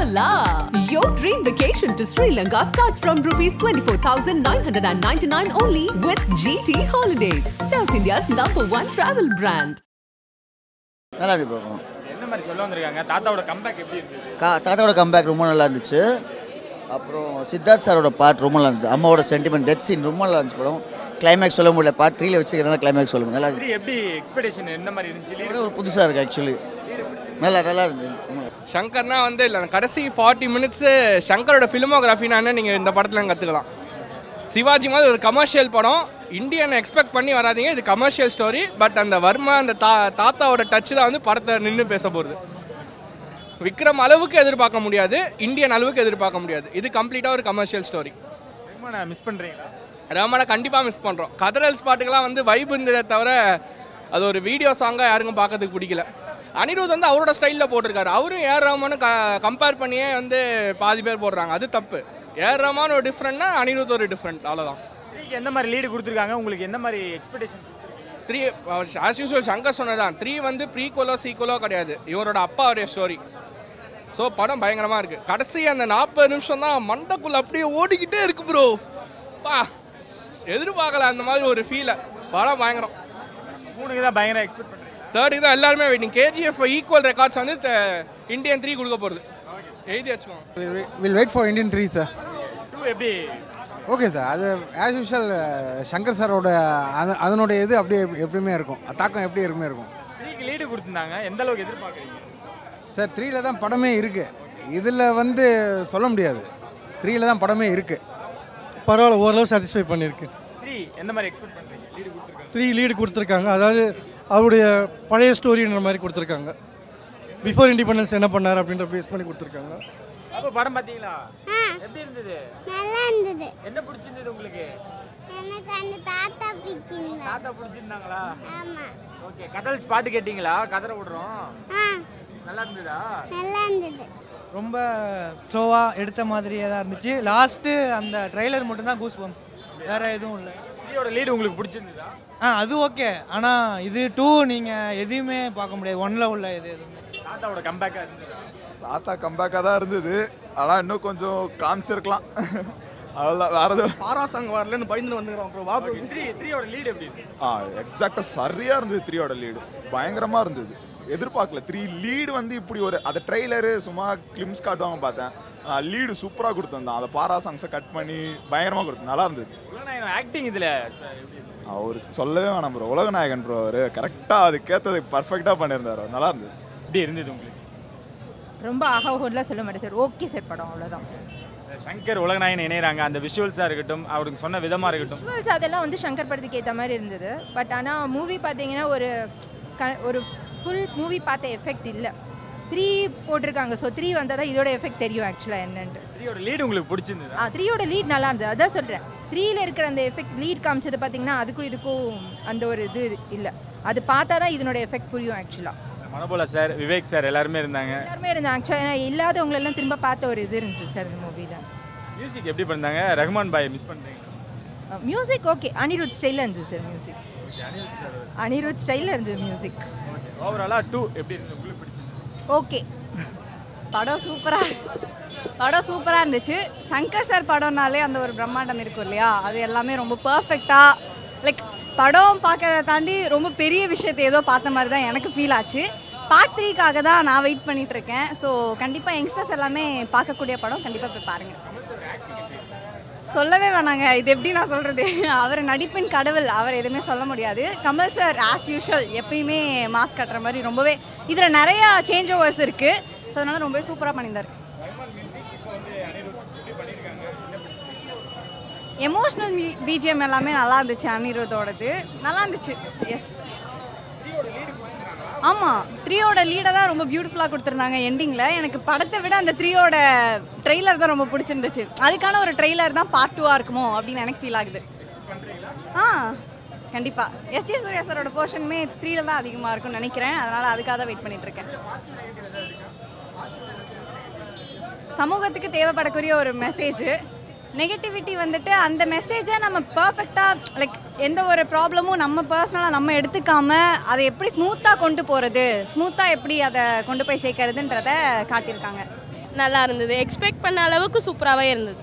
la! Your dream vacation to Sri Lanka starts from rupees 24,999 only with GT Holidays, South India's number one travel brand. நல்லா இருக்கு bro என்ன மாதிரி சொல்ல வந்திருக்காங்க தாத்தாவோட கம்பேக் எப்படி இருந்தது கா தாத்தாவோட கம்பேக் ரொம்ப நல்லா இருந்துச்சு அப்புறம் சித்தார்த் சாரோட பாட் ரொம்ப நல்லா இருந்துச்சு அம்மாவோட சென்டிமெண்ட் டெத் சீன் ரொம்ப நல்லா இருந்துச்சு படம் கிளைமேக்ஸ் சொல்ல முடியல பார்ட் த்ரீல வச்சுக்கிறனால கிளைமேக்ஸ் சொல்ல முடியும் நல்லா இருக்கு த்ரீ எப்படி எக்ஸ்பெக்டேஷன் என்ன மாதிரி இருந்துச்சு இது ஒரு புதுசாக இருக்குது ஆக்சுவலி நல்லா நல்லா இருக்கு ரொம்ப நல்லா. ஷங்கர்னா வந்து இல்லை கடைசி ஃபார்ட்டி மினிட்ஸு ஷங்கரோட ஃபிலிமோகிராஃபினா நீங்கள் இந்த படத்தில் கற்றுக்கலாம் சிவாஜி மாதிரி ஒரு கமர்ஷியல் படம் இந்தியனை எக்ஸ்பெக்ட் பண்ணி வராதீங்க இது கமர்ஷியல் ஸ்டோரி பட் அந்த வர்மா அந்த தா தாத்தாவோட டச் தான் வந்து படத்தை நின்று பேச போகிறது விக்ரம் அளவுக்கு எதிர்பார்க்க முடியாது இந்தியன் அளவுக்கு எதிர்பார்க்க முடியாது இது கம்ப்ளீட்டாக ஒரு கமர்ஷியல் ஸ்டோரி ரொம்ப நான் மிஸ் பண்ணுறீங்களா ரமணை கண்டிப்பாக மிஸ் பண்ணுறோம் கதறல் ஸ்பாட்டுக்கெல்லாம் வந்து வைப் இருந்ததே தவிர அது ஒரு வீடியோ சாங்காக யாருக்கும் பார்க்கறதுக்கு பிடிக்கல அனிருத் வந்து அவரோட ஸ்டைலில் போட்டிருக்காரு அவரும் ஏர் ரஹ்மானும் க கம்பேர் பண்ணியே வந்து பாதி பேர் போடுறாங்க அது தப்பு ஏர் ரஹ்மான் ஒரு டிஃப்ரெண்ட்னா அனிருத் ஒரு டிஃப்ரெண்ட் அவ்வளோதான் த்ரீக்கு எந்த மாதிரி லீடு கொடுத்துருக்காங்க உங்களுக்கு எந்த மாதிரி expectation three as usual Shankar சொன்னதான் த்ரீ வந்து ப்ரீகோலோ சீக்கோலோ கிடையாது இவரோட அப்பாவுடைய ஸ்டோரி ஸோ படம் பயங்கரமாக இருக்குது கடைசி அந்த நாற்பது நிமிஷம் தான் மண்டக்குள்ள அப்படியே ஓடிக்கிட்டே இருக்கு ப்ரோ பா எதிர்பார்க்கல அந்த மாதிரி ஒரு ஃபீலை படம் பயங்கரம் மூணுக்கு தான் பயங்கர எக்ஸ்பெக்ட் பண்ணுறீங்க தேர்டுக்கு தான் எல்லாருமே வெயிட்டிங் கேஜிஎஃப் ஈக்குவல் ரெக்கார்ட்ஸ் வந்து இந்தியன் த்ரீ கொடுக்க போகிறது எழுதி வச்சுக்கோங்க will wait for Indian three sir two எப்படி ஓகே சார் அது ஆஸ் யூஷுவல் சங்கர் சாரோட அது அதனுடைய இது அப்படியே எப்படியுமே இருக்கும் தாக்கம் எப்படி எப்படியுமே இருக்கும் த்ரீக்கு லீடு கொடுத்துருந்தாங்க எந்த அளவுக்கு எதிர்பார்க்குறீங்க சார் த்ரீல தான் படமே இருக்குது இதில் வந்து சொல்ல முடியாது த்ரீல தான் படமே இருக்குது பரவாயில்ல ஓரளவு சாட்டிஸ்ஃபை பண்ணியிருக்கு த்ரீ எந்த மாதிரி எக்ஸ்பெக்ட் பண்ணுறீங்க லீடு கொடுத்துருக்காங்க த்ரீ லீடு கொடுத்துருக்காங்க அதாவது அவருடைய பழைய ஸ்டோரின்ற மாதிரி கொடுத்துருக்காங்க பிஃபோர் இண்டிபெண்டன்ஸ் என்ன பண்ணார் அப்படின்ற பேஸ் பண்ணி கொடுத்துருக்காங்க அப்போ படம் பார்த்தீங்களா எப்படி இருந்தது நல்லா இருந்தது என்ன பிடிச்சிருந்தது உங்களுக்கு எனக்கு அந்த தாத்தா பிடிச்சிருந்தா தாத்தா பிடிச்சிருந்தாங்களா ஆமா ஓகே கதல் ஸ்பாட்டு கேட்டிங்களா கதற விடுறோம் ஆ நல்லா இருந்ததா நல்லா இருந்தது ரொம்ப ஸ்லோவாக எடுத்த மாதிரியே தான் இருந்துச்சு லாஸ்ட்டு அந்த ட்ரைலர் மட்டும்தான் கூஸ் பம்ப்ஸ் வேறு எதுவும் இல்லை த்ரீயோட லீடு உங்களுக்கு பிடிச்சிருந்ததா ஆ அது ஓகே ஆனால் இது டூ நீங்கள் எதையுமே பார்க்க முடியாது ஒன்ல உள்ள இது எதுவுமே தாத்தாவோட கம்பேக்காக இருந்ததா தாத்தா கம்பேக்காக தான் இருந்தது ஆனால் இன்னும் கொஞ்சம் காமிச்சிருக்கலாம் அவ்வளோதான் வேற எதுவும் பாரா சாங் வரலன்னு பயந்து வந்துக்கிறோம் ப்ரோ வா த்ரீ த்ரீயோட லீடு எப்படி இருக்கு ஆ எக்ஸாக்டாக சரியாக இருந்தது த்ரீயோட லீடு பயங்கரமாக இருந்தது எதிர்பார்க்கல த்ரீ லீடு வந்து இப்படி ஒரு அந்த ட்ரெய்லரு சும்மா கிளிம்ஸ் காட்டுவாங்க பார்த்தேன் லீடு சூப்பராக கொடுத்துருந்தான் அந்த பாரா சாங்ஸை கட் பண்ணி பயங்கரமாக கொடுத்து நல்லா இருந்தது உலகநாயகன் ஆக்டிங் இதில் எப்படி இருக்கு? அவர் சொல்லவே வேணாம் ப்ரோ உலகநாயகன் ப்ரோ அவர் கரெக்டாக அதுக்கேற்றது பர்ஃபெக்டாக பண்ணியிருந்தார் அவர் நல்லா இருந்தது எப்படி இருந்தது உங்களுக்கு ரொம்ப ஆகாஹோர்லாம் சொல்ல மாட்டேன் சார் ஓகே சார் படம் அவ்வளோதான் சங்கர் உலகநாயகன் இணையறாங்க அந்த விஷுவல்ஸாக இருக்கட்டும் அவருக்கு சொன்ன விதமாக இருக்கட்டும் விஷுவல்ஸ் அதெல்லாம் வந்து சங்கர் படத்துக்கு ஏற்ற மாதிரி இருந்தது பட் ஆனால் மூவி பார்த்தீங்கன்னா ஒரு க ஒரு ஃபுல் மூவி பார்த்த எஃபெக்ட் இல்லை த்ரீ போட்டிருக்காங்க ஸோ த்ரீ வந்தால் தான் இதோட எஃபெக்ட் தெரியும் ஆக்சுவலாக என்னன்ட்டு த்ரீயோட லீடு உங்களுக்கு பிடிச்சிருந்ததா ஆ த்ரீயோட லீட் நல்லா இருந்தது அதான் சொல்கிறேன் த்ரீல இருக்கிற அந்த எஃபெக்ட் லீட் காமிச்சது பார்த்தீங்கன்னா அதுக்கும் இதுக்கும் அந்த ஒரு இது இல்லை அது பார்த்தா தான் இதனோட எஃபெக்ட் புரியும் ஆக்சுவலாக மனோபோலா சார் விவேக் சார் எல்லாருமே இருந்தாங்க எல்லாருமே இருந்தாங்க ஆக்சுவலாக இல்லாதவங்களெல்லாம் திரும்ப பார்த்த ஒரு இது இருந்தது சார் இந்த மூவியில் மியூசிக் எப்படி பண்ணாங்க ரஹ்மான் பாய் மிஸ் பண்ணுறீங்க மியூசிக் ஓகே அனிருத் ஸ்டைலில் இருந்தது சார் மியூசிக் அனிருத் ஸ்டைலில் இருந்தது மியூசிக் ஓவராலாக டூ எப்படி இருந்தது உங்களுக்கு பிடிச்சிருந்தது ஓகே படம் சூப்பராக படம் சூப்பராக இருந்துச்சு சங்கர் சார் படம்னாலே அந்த ஒரு பிரம்மாண்டம் இருக்கும் இல்லையா அது எல்லாமே ரொம்ப பர்ஃபெக்டாக லைக் படம் பார்க்கறத தாண்டி ரொம்ப பெரிய விஷயத்தை ஏதோ பார்த்த மாதிரி தான் எனக்கு ஃபீல் ஆச்சு பார்ட் த்ரீக்காக தான் நான் வெயிட் பண்ணிட்டு இருக்கேன் ஸோ கண்டிப்பாக யங்ஸ்டர்ஸ் எல்லாமே பார்க்கக்கூடிய படம் கண்டிப்பாக போய் பாருங்கள் சொல்லவே வேணாங்க இது எப்படி நான் சொல்கிறது அவர் நடிப்பின் கடவுள் அவர் எதுவுமே சொல்ல முடியாது கமல் சார் ஆஸ் யூஷுவல் எப்பயுமே மாஸ்க் கட்டுற மாதிரி ரொம்பவே இதில் நிறையா சேஞ்ச் ஓவர்ஸ் இருக்குது ஸோ அதனால் ரொம்பவே சூப்பராக பண்ணியிருந்தார் எமோஷ்னல் பிஜிஎம் எல்லாமே நல்லா இருந்துச்சு அனிருத்தோடது நல்லா இருந்துச்சு எஸ் ஆமாம் த்ரீயோட லீடை தான் ரொம்ப பியூட்டிஃபுல்லாக கொடுத்துருந்தாங்க எண்டிங்கில் எனக்கு படத்தை விட அந்த த்ரீயோட ட்ரெய்லர் தான் ரொம்ப பிடிச்சிருந்துச்சு அதுக்கான ஒரு ட்ரெய்லர் தான் பார்ட் டூவாக இருக்குமோ அப்படின்னு எனக்கு ஃபீல் ஆகுது ஆ கண்டிப்பாக எஸ் ஜே சூர்யா சாரோட போர்ஷனுமே த்ரீல தான் அதிகமாக இருக்கும்னு நினைக்கிறேன் அதனால் அதுக்காக தான் வெயிட் பண்ணிட்டு இருக்கேன் சமூகத்துக்கு தேவைப்படக்கூடிய ஒரு மெசேஜ் நெகட்டிவிட்டி வந்துட்டு அந்த மெசேஜை நம்ம பர்ஃபெக்டாக லைக் எந்த ஒரு ப்ராப்ளமும் நம்ம பர்சனலாக நம்ம எடுத்துக்காம அதை எப்படி ஸ்மூத்தாக கொண்டு போகிறது ஸ்மூத்தாக எப்படி அதை கொண்டு போய் சேர்க்கறதுன்றத காட்டியிருக்காங்க நல்லா இருந்தது எக்ஸ்பெக்ட் பண்ண அளவுக்கு சூப்பராகவே இருந்தது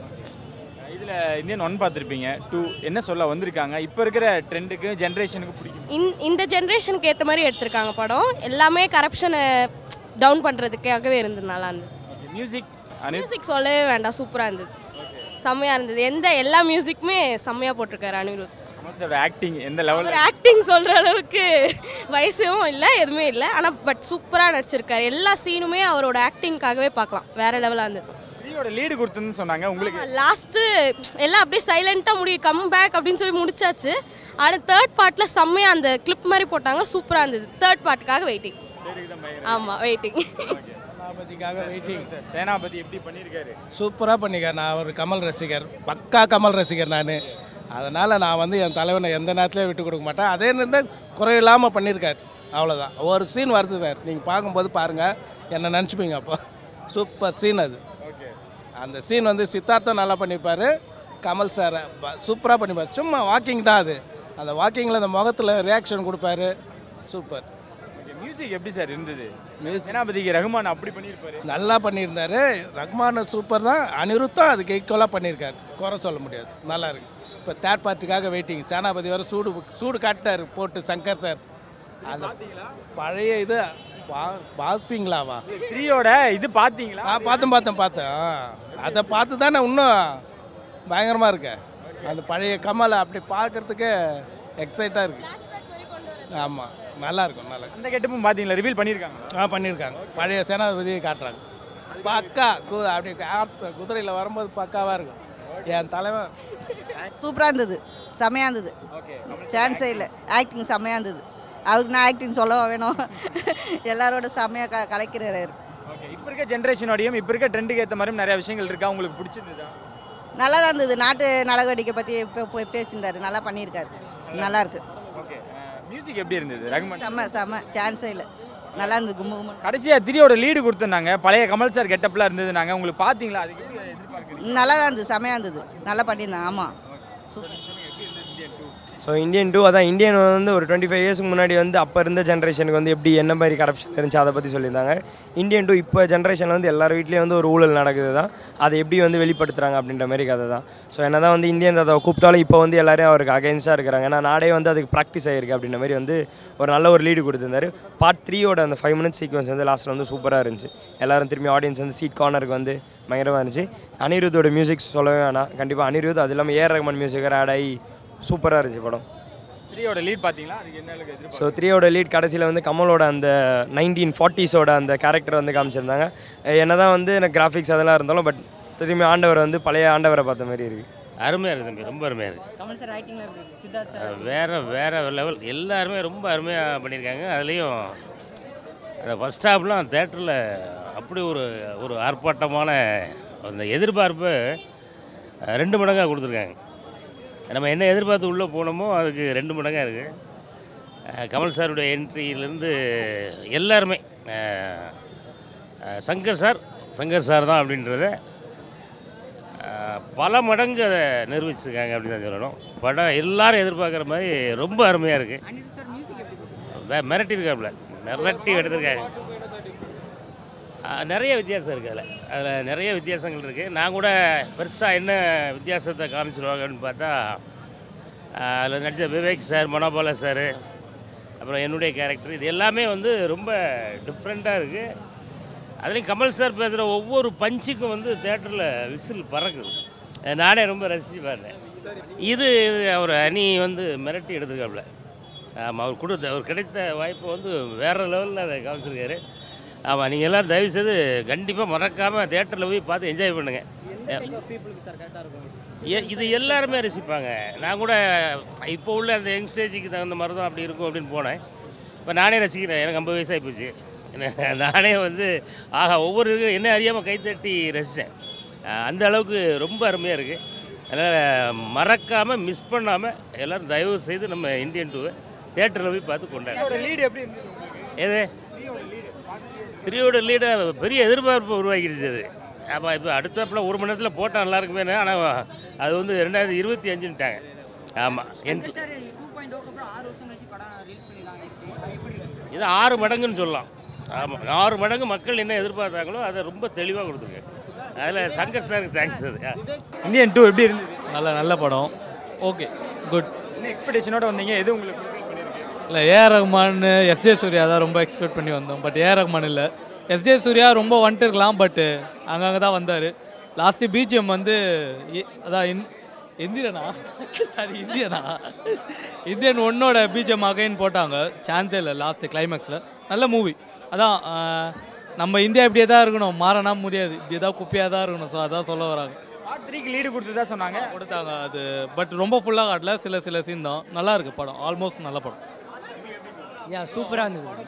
இதில் இந்தியன் ஒன் பார்த்துருப்பீங்க டூ என்ன சொல்ல வந்திருக்காங்க இப்போ இருக்கிற ட்ரெண்டுக்கு ஜென்ரேஷனுக்கு பிடிக்கும் இந் இந்த ஜென்ரேஷனுக்கு ஏற்ற மாதிரி எடுத்திருக்காங்க படம் எல்லாமே கரப்ஷனை டவுன் பண்ணுறதுக்காகவே இருந்தது நல்லா இருந்தது மியூசிக் மியூசிக் சொல்லவே வேண்டாம் சூப்பராக இருந்தது செம்மையாக இருந்தது எந்த எல்லா மியூசிக்குமே செம்மையாக போட்டிருக்காரு அனிருத் கமல் சாரோட ஆக்டிங் எந்த அவர் லெவலில் ஆக்டிங் சொல்கிற அளவுக்கு வயசும் இல்லை எதுவுமே இல்லை ஆனால் பட் சூப்பராக நடிச்சிருக்காரு எல்லா சீனுமே அவரோட ஆக்டிங்காகவே பார்க்கலாம் வேற லெவலாக இருந்தது த்ரீயோட லீடு கொடுத்துன்னு சொன்னாங்க உங்களுக்கு லாஸ்ட்டு எல்லாம் அப்படியே சைலண்ட்டாக முடி கம் பேக் அப்படின்னு சொல்லி முடிச்சாச்சு ஆனால் தேர்ட் பார்ட்டில் செம்மையாக அந்த கிளிப் மாதிரி போட்டாங்க சூப்பராக இருந்தது தேர்ட் பார்ட்டுக்காக வெயிட்டிங் ஆமாம் வெயிட்டிங் சேனாபதிக்காக வெயிட்டிங் சேனாபதி எப்படி பண்ணியிருக்காரு சூப்பராக பண்ணிக்கார் நான் ஒரு கமல் ரசிகர் பக்கா கமல் ரசிகர் நான் அதனால் நான் வந்து என் தலைவனை எந்த நேரத்துலையும் விட்டு கொடுக்க மாட்டேன் அதே நேரத்தில் குறையில்லாமல் பண்ணியிருக்கார் அவ்வளோதான் ஒரு சீன் வருது சார் நீங்கள் பார்க்கும்போது பாருங்கள் என்ன நினச்சிப்பீங்க அப்போ சூப்பர் சீன் அது அந்த சீன் வந்து சித்தார்த்தம் நல்லா பண்ணியிருப்பார் கமல் சார் சூப்பராக பண்ணிப்பார் சும்மா வாக்கிங் தான் அது அந்த வாக்கிங்கில் அந்த முகத்தில் ரியாக்ஷன் கொடுப்பாரு சூப்பர் மியூசிக் எப்படி சார் இருந்தது சேனாபதிக்கு ரகுமான் அப்படி பண்ணியிருப்பாரு நல்லா பண்ணியிருந்தாரு ரஹ்மான் சூப்பர் தான் அனிருத்தும் அதுக்கு ஈக்குவலாக பண்ணியிருக்காரு குறை சொல்ல முடியாது நல்லா இருக்கு இப்போ தேர்ட் பார்ட்டிக்காக வெயிட்டிங் சேனாபதி வர சூடு சூடு காட்டார் போட்டு சங்கர் சார் அந்த பழைய இது பா பார்ப்பீங்களாவா த்ரீயோட இது பார்த்தீங்களா ஆ பார்த்தேன் பார்த்தேன் பார்த்தேன் ஆ, அதை பார்த்து தானே இன்னும் பயங்கரமாக இருக்கு அந்த பழைய கமலை அப்படி பார்க்கறதுக்கு எக்ஸைட்டாக இருக்கு ஆமாம் நல்லா இருக்கும் நல்லா அந்த கெட்டப்பும் பார்த்தீங்களா ரிவீல் பண்ணியிருக்காங்க ஆ பண்ணியிருக்காங்க பழைய சேனாபதியை காட்டுறாங்க பக்கா கு அப்படி காசு குதிரையில் வரும்போது பக்காவாக இருக்கும் என் தலைவன் சூப்பராக இருந்தது செமையாக இருந்தது சான்ஸே இல்லை ஆக்டிங் செமையாக இருந்தது அவருக்கு நான் ஆக்டிங் சொல்லவா வேணும் எல்லாரோட செமையாக க கலைக்கிறாரு ஓகே இப்போ இருக்க ஜென்ரேஷனோடையும் இப்போ இருக்க ட்ரெண்டுக்கு ஏற்ற மாதிரி நிறைய விஷயங்கள் இருக்கா உங்களுக்கு பிடிச்சிருந்ததா நல்லா தான் இருந்தது நாட்டு நடவடிக்கை பற்றி இப்போ போய் பேசியிருந்தாரு நல்லா பண்ணியிருக்காரு நல்லா இருக்கு ஓகே மியூசிக் எப்படி இருந்தது ரகுமான் செம்ம செம்ம சான்ஸே இல்லை நல்லா இருந்தது கும்பு கும்பு கடைசியா திரியோட லீடு கொடுத்துருந்தாங்க பழைய கமல் சார் கெட்டப்லாம் இருந்தது நாங்கள் உங்களுக்கு பார்த்தீங்களா அதுக்கு எப்படி எதிர்பார்க்குறீங்க நல்லா தான் இருந்தது செமையாக இருந்தது நல்லா பண்ணியிருந்தாங்க ஆமாம் சூப்பர் ஸோ இந்தியன் டூ அதான் இந்தியன் வந்து ஒரு டுவெண்ட்டி ஃபைவ் இயர்ஸ்க்கு முன்னாடி வந்து அப்போ இருந்த ஜென்ரேஷனுக்கு வந்து எப்படி என்ன மாதிரி கரப்ஷன் இருந்துச்சு அதை பற்றி சொல்லியிருந்தாங்க இந்தியன் டூ இப்போ ஜென்ரேஷனில் வந்து எல்லார் வீட்லேயும் வந்து ஒரு ஊழல் நடக்குது தான் அதை எப்படி வந்து வெளிப்படுத்துகிறாங்க அப்படின்ற மாதிரி கதை தான் ஸோ என்ன தான் வந்து இந்தியன் அதை கூப்பிட்டாலும் இப்போ வந்து எல்லாரும் அவருக்கு அகைன்ஸ்டாக இருக்கிறாங்க ஏன்னா நாடே வந்து அதுக்கு ப்ராக்டிஸ் ஆகிருக்கு அப்படின்ற மாதிரி வந்து ஒரு நல்ல ஒரு லீடு கொடுத்துருந்தாரு பார்ட் த்ரீயோட அந்த ஃபைவ் மினிட்ஸ் சீக்வன்ஸ் வந்து லாஸ்ட்டில் வந்து சூப்பராக இருந்துச்சு எல்லாரும் திரும்பி ஆடியன்ஸ் வந்து சீட் கார்னருக்கு வந்து பயங்கரமாக இருந்துச்சு அனிருத்தோட மியூசிக் சொல்லவே வேணாம் கண்டிப்பாக அனிருத் அது இல்லாமல் ஏஆர் ரஹ்மான் மியூசிக்கர் ஆட் ஆகி சூப்பராக இருந்துச்சு படம் த்ரீயோட லீட் பார்த்தீங்களா அதுக்கு என்ன அளவுக்கு எதிர்பார்க்குறீங்க ஸோ த்ரீயோட லீட் கடைசியில் வந்து கமலோட அந்த நைன்டீன் ஃபார்ட்டிஸோட அந்த கேரக்டர் வந்து காமிச்சிருந்தாங்க என்ன தான் வந்து எனக்கு கிராஃபிக்ஸ் அதெல்லாம் இருந்தாலும் பட் திரும்பி ஆண்டவர் வந்து பழைய ஆண்டவரை பார்த்த மாதிரி இருக்குது அருமையாக இருக்குது தம்பி ரொம்ப அருமையாக இருக்குது கமல் சார் ஆக்டிங்ல எப்படி இருக்கு சித்தார்த் சார் வேற வேற லெவல் எல்லாருமே ரொம்ப அருமையாக பண்ணியிருக்காங்க அதுலேயும் அந்த ஃபஸ்ட் ஹாஃப்லாம் தேட்டரில் அப்படி ஒரு ஒரு ஆர்ப்பாட்டமான அந்த எதிர்பார்ப்பு அஹ், ரெண்டு மடங்காக கொடுத்துருக்காங்க நம்ம என்ன எதிர்பார்த்து உள்ளே போனோமோ அதுக்கு ரெண்டு மடங்காக இருக்குது கமல் சாருடைய என்ட்ரியிலேருந்து எல்லாருமே அஹ், அஹ், சங்கர் சார் சங்கர் சார் தான் அப்படின்றத அஹ், பல மடங்கு அதை நிரூபிச்சிருக்காங்க அப்படின்னு தான் சொல்லணும் படம் எல்லாரும் எதிர்பார்க்குற மாதிரி ரொம்ப அருமையாக இருக்குது அனிருத் சார் மியூசிக் எப்படி இருக்கு வே மிரட்டி இருக்காப்புல மிரட்டி எடுத்திருக்காங்க ஆ, நிறைய வித்தியாசம் இருக்குது அதில் அதில் நிறைய வித்தியாசங்கள் இருக்குது நான் கூட பெருசாக என்ன வித்தியாசத்தை காமிச்சிருவாங்கன்னு பார்த்தா அதில் நடித்த விவேக் சார் மனோபாலா சார் அப்புறம் என்னுடைய கேரக்டர் இது எல்லாமே வந்து ரொம்ப டிஃப்ரெண்ட்டாக இருக்குது அதுலேயும் கமல் சார் பேசுகிற ஒவ்வொரு பஞ்சுக்கும் வந்து தேட்டரில் விசில் பறக்குது அஹ் நானே ரொம்ப ரசித்து பார்த்தேன் இது இது அவர் அணி வந்து மிரட்டி எடுத்திருக்காப்புல ஆமாம் அவர் கொடுத்த அவர் கிடைத்த வாய்ப்பை வந்து வேறு லெவலில் அதை காமிச்சிருக்காரு ஆமாம் நீங்கள் எல்லோரும் தயவு செய்து கண்டிப்பாக மறக்காமல் தேட்டரில் போய் பார்த்து என்ஜாய் பண்ணுங்கள் எ- இது எல்லாருமே ரசிப்பாங்க நான் கூட இப்போ உள்ள அந்த யங் ஸ்டேஜுக்கு தகுந்த மாதிரி தான் அப்படி இருக்கும் அப்படின்னு போனேன் இப்போ நானே ரசிக்கிறேன் எனக்கு ஐம்பது வயசாகி போச்சு என்ன- நானே வந்து ஆஹா ஒவ்வொரு இது என்ன அறியாமல் கைத்தட்டி ரசித்தேன் அந்த அளவுக்கு ரொம்ப அருமையாக இருக்குது அதனால் மறக்காமல் மிஸ் பண்ணாமல் எல்லோரும் தயவு செய்து நம்ம இந்தியன் டூவை தேட்டரில் போய் பார்த்து கொண்டாடுறோம் லீடு எப்படி இருந்தது எது த்ரீயோட லீடை பெரிய எதிர்பார்ப்பு உருவாக்கிடுச்சு அது ஆமாம் இப்போ அடுத்தப்பில் ஒரு மணி நேரத்தில் போட்டால் நல்லா இருக்குமே ஆனால் அது வந்து ரெண்டாயிரத்தி இருபத்தி அஞ்சுன்ட்டாங்க ஆமாம் என் சார் டூ பாயிண்ட் அப்புறம் ஆறு வருஷம் கழிச்சு படம் ரிலீஸ் பண்ணிருக்காங்க அது எப்படி இருக்கு? இது ஆறு மடங்குன்னு சொல்லலாம் ஆமாம் ஆறு மடங்கு மக்கள் என்ன எதிர்பார்த்தாங்களோ அதை ரொம்ப தெளிவாக கொடுத்துருக்காரு அதில் சங்கர் சாருக்கு தேங்க்ஸ் அது இந்தியன் டூ எப்படி இருந்தது நல்ல நல்ல படம் ஓகே குட் என்ன எக்ஸ்பெக்டேஷனோட வந்தீங்க எது உங்களுக்கு fulfill பண்ணிருக்கு? இல்லை ஏஆர் ரஹ்மான் எஸ்ஜே சூர்யா தான் ரொம்ப எக்ஸ்பெக்ட் பண்ணி வந்தோம் பட் ஏஆர் ரஹ்மான் இல்லை எஸ்ஜே சூர்யா ரொம்ப வந்துட்டு இருக்கலாம் பட் அங்கங்கே தான் வந்தார் லாஸ்ட்டு பிஜிஎம் வந்து இ- அதான் இந் இந்தியனா சாரி இந்தியனா இந்தியன் ஒன்னோட பிஜிஎம் அகைன் போட்டாங்க சான்ஸே இல்லை லாஸ்ட்டு கிளைமேக்ஸில் நல்ல மூவி அதான் ஆஹ், நம்ம இந்தியா இப்படியே தான் இருக்கணும் மாறனா முடியாது இப்படியே தான் குப்பையாக தான் இருக்கணும் ஸோ அதான் சொல்ல வராங்க பார்ட் த்ரீக்கு லீடு கொடுத்ததா சொன்னாங்க கொடுத்தாங்க அது பட் ரொம்ப ஃபுல்லாக காட்டல சில சில சீன் தான் நல்லா இருக்கு படம் ஆல்மோஸ்ட் நல்ல படம் யா சூப்பராக இருந்தது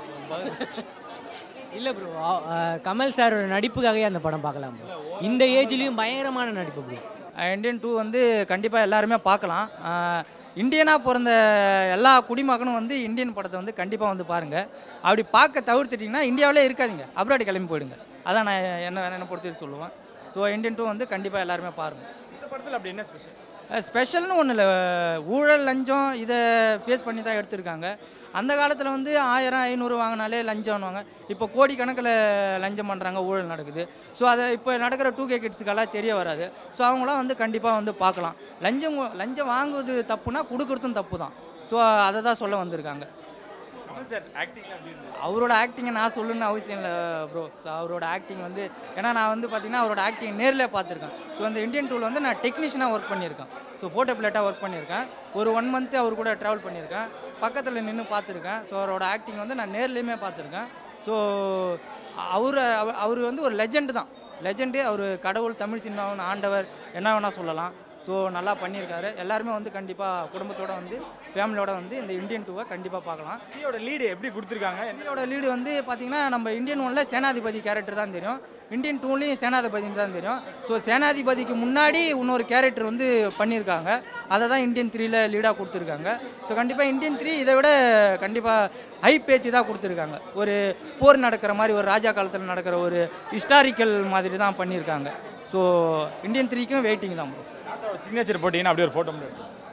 இல்லை ப்ரோ கமல் சாரோட நடிப்புக்காகவே அந்த படம் பார்க்கலாம் bro. இந்த ஏஜ்லேயும் பயங்கரமான நடிப்பு ப்ரோ இந்தியன் டூ வந்து கண்டிப்பாக எல்லாருமே பார்க்கலாம் ஆஹ் இந்தியனாக பிறந்த எல்லா குடிமகனும் வந்து இந்தியன் படத்தை வந்து கண்டிப்பாக வந்து பாருங்கள் அப்படி பார்க்க தவிர்த்துட்டிங்கன்னா இந்தியாவிலே இருக்காதீங்க அப்ராடு கிளம்பி போயிடுங்க அதான் நான் என்ன என்ன பொறுத்து சொல்லுவேன் ஸோ இந்தியன் டூ வந்து கண்டிப்பாக எல்லாருமே பாருங்கள் இந்த படத்தில் அப்படி என்ன ஸ்பெஷல் ஸ்பெஷல்னு ஒன்றும் இல்லை ஊழல் லஞ்சம் இதை ஃபேஸ் பண்ணி தான் எடுத்திருக்காங்க அந்த காலத்தில் வந்து ஆயிரம் ஐநூறு வாங்கினாலே லஞ்சம்னுவாங்க இப்போ கோடிக்கணக்கில் லஞ்சம் பண்ணுறாங்க ஊழல் நடக்குது ஸோ அதை இப்போ நடக்கிற டூ கே கிட்ஸுக்கெல்லாம் தெரிய வராது ஸோ அவங்களாம் வந்து கண்டிப்பாக வந்து பார்க்கலாம் லஞ்சம் லஞ்சம் வாங்குவது தப்புனா கொடுக்குறதும் தப்பு தான் ஸோ அதை தான் சொல்ல வந்திருக்காங்க கமல் சார் ஆக்டிங் அப்படி இருந்தது அவரோட ஆக்டிங்கை நான் சொல்லணும்னு அவசியம் இல்லை ப்ரோ ஸோ அவரோட ஆக்டிங் வந்து ஏன்னா நான் வந்து பார்த்தீங்கன்னா அவரோட ஆக்டிங் நேரில் பார்த்துருக்கேன் ஸோ அந்த இந்தியன் டூவில் வந்து நான் டெக்னீஷியனாக ஒர்க் பண்ணியிருக்கேன் ஸோ ஃபோட்டோ பிளேட்டாக ஒர்க் பண்ணியிருக்கேன் ஒரு ஒன் மந்த்து அவர் கூட ட்ராவல் பண்ணியிருக்கேன் பக்கத்தில் நின்று பார்த்துருக்கேன் ஸோ அவரோட ஆக்டிங் வந்து நான் நேர்லேயுமே பார்த்துருக்கேன் ஸோ அவர் அவர் வந்து ஒரு லெஜெண்டு தான் லெஜெண்டு அவர் கடவுள் தமிழ் சினிமாவின் ஆண்டவர் என்ன வேணால் சொல்லலாம் ஸோ நல்லா பண்ணியிருக்காரு எல்லாருமே வந்து கண்டிப்பாக குடும்பத்தோட வந்து ஃபேமிலியோட வந்து இந்த இந்தியன் டூவை கண்டிப்பாக பார்க்கலாம் இந்தியோட லீடு எப்படி கொடுத்துருக்காங்க இந்தியாவோட லீடு வந்து பார்த்தீங்கன்னா நம்ம இந்தியன் ஒன்ல சேனாதிபதி கேரக்டர் தான் தெரியும் இந்தியன் டூலையும் சேனாதிபதின்னு தான் தெரியும் ஸோ சேனாதிபதிக்கு முன்னாடி இன்னொரு கேரக்டர் வந்து பண்ணியிருக்காங்க அதை தான் இந்தியன் த்ரீல லீடாக கொடுத்துருக்காங்க ஸோ கண்டிப்பாக இந்தியன் த்ரீ இதை விட கண்டிப்பாக ஹைப் ஏற்றி தான் கொடுத்துருக்காங்க ஒரு போர் நடக்கிற மாதிரி ஒரு ராஜா காலத்தில் நடக்கிற ஒரு ஹிஸ்டாரிக்கல் மாதிரி தான் பண்ணியிருக்காங்க ஸோ இந்தியன் த்ரீக்கும் வெயிட்டிங் தான் bro. சிக்னேச்சர் போட்டிங்கன்னா அப்படியே ஒரு ஃபோட்டோ மட்டும்